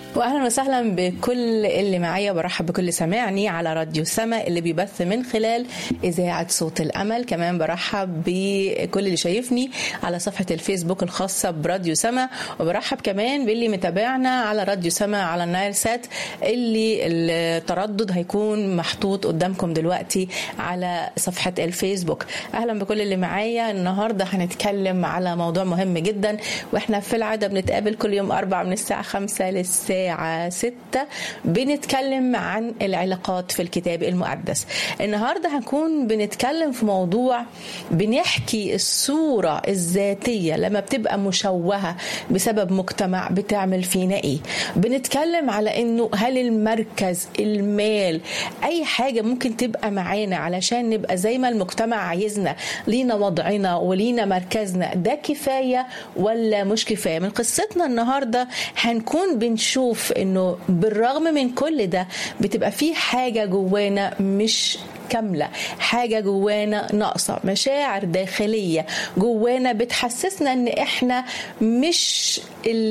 واهلا وسهلا بكل اللي معايا برحب بكل سامعني على راديو سما اللي بيبث من خلال اذاعه صوت الامل كمان برحب بكل اللي شايفني على صفحه الفيسبوك الخاصه براديو سما وبرحب كمان باللي متابعنا على راديو سما على النايل سات اللي التردد هيكون محطوط قدامكم دلوقتي على صفحه الفيسبوك اهلا بكل اللي معايا النهارده هنتكلم على موضوع مهم جدا واحنا في العاده بنتقابل كل يوم اربع من الساعه 5 للساعه الساعة 6 بنتكلم عن العلاقات في الكتاب المقدس النهاردة هنكون بنتكلم في موضوع بنحكي الصورة الذاتية لما بتبقى مشوهة بسبب مجتمع بتعمل فينا ايه بنتكلم على انه هل المركز المال اي حاجة ممكن تبقى معانا علشان نبقى زي ما المجتمع عايزنا لينا وضعنا ولينا مركزنا ده كفاية ولا مش كفاية من قصتنا النهاردة هنكون بنشوف بنشوف انه بالرغم من كل ده بتبقى في حاجه جوانا مش كامله حاجه جوانا ناقصه مشاعر داخليه جوانا بتحسسنا ان احنا مش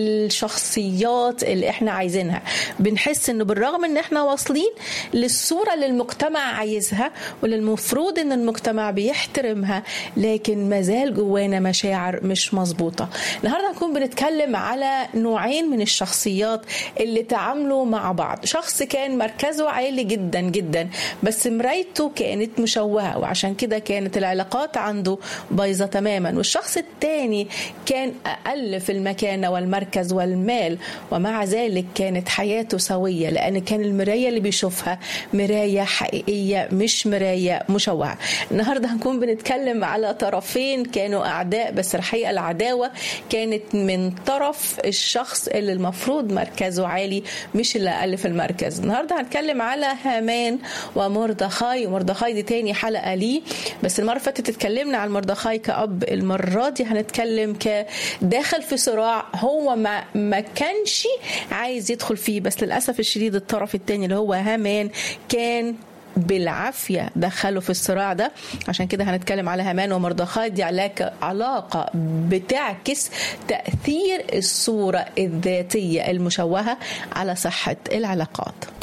الشخصيات اللي احنا عايزينها بنحس انه بالرغم ان احنا واصلين للصوره اللي المجتمع عايزها واللي المفروض ان المجتمع بيحترمها لكن مازال جوانا مشاعر مش مظبوطه النهارده هنكون بنتكلم على نوعين من الشخصيات اللي تعاملوا مع بعض شخص كان مركزه عالي جدا جدا بس مرايته كانت مشوهه وعشان كده كانت العلاقات عنده بايظه تماما والشخص الثاني كان اقل في المكانه والمركز والمال ومع ذلك كانت حياته سويه لان كان المرايه اللي بيشوفها مرايه حقيقيه مش مرايه مشوهه النهارده هنكون بنتكلم على طرفين كانوا اعداء بس الحقيقه العداوه كانت من طرف الشخص اللي المفروض مركزه عالي مش اللي اقل في المركز النهارده هنتكلم على هامان ومردخاي ومردخاي دي تاني حلقه ليه بس المره اللي فاتت اتكلمنا عن مردخاي كاب المره دي هنتكلم كداخل في صراع هو ما ما كانش عايز يدخل فيه بس للاسف الشديد الطرف الثاني اللي هو هامان كان بالعافية دخلوا في الصراع ده عشان كده هنتكلم على هامان ومردخاي دي علاقة علاقة بتعكس تأثير الصورة الذاتية المشوهة على صحة العلاقات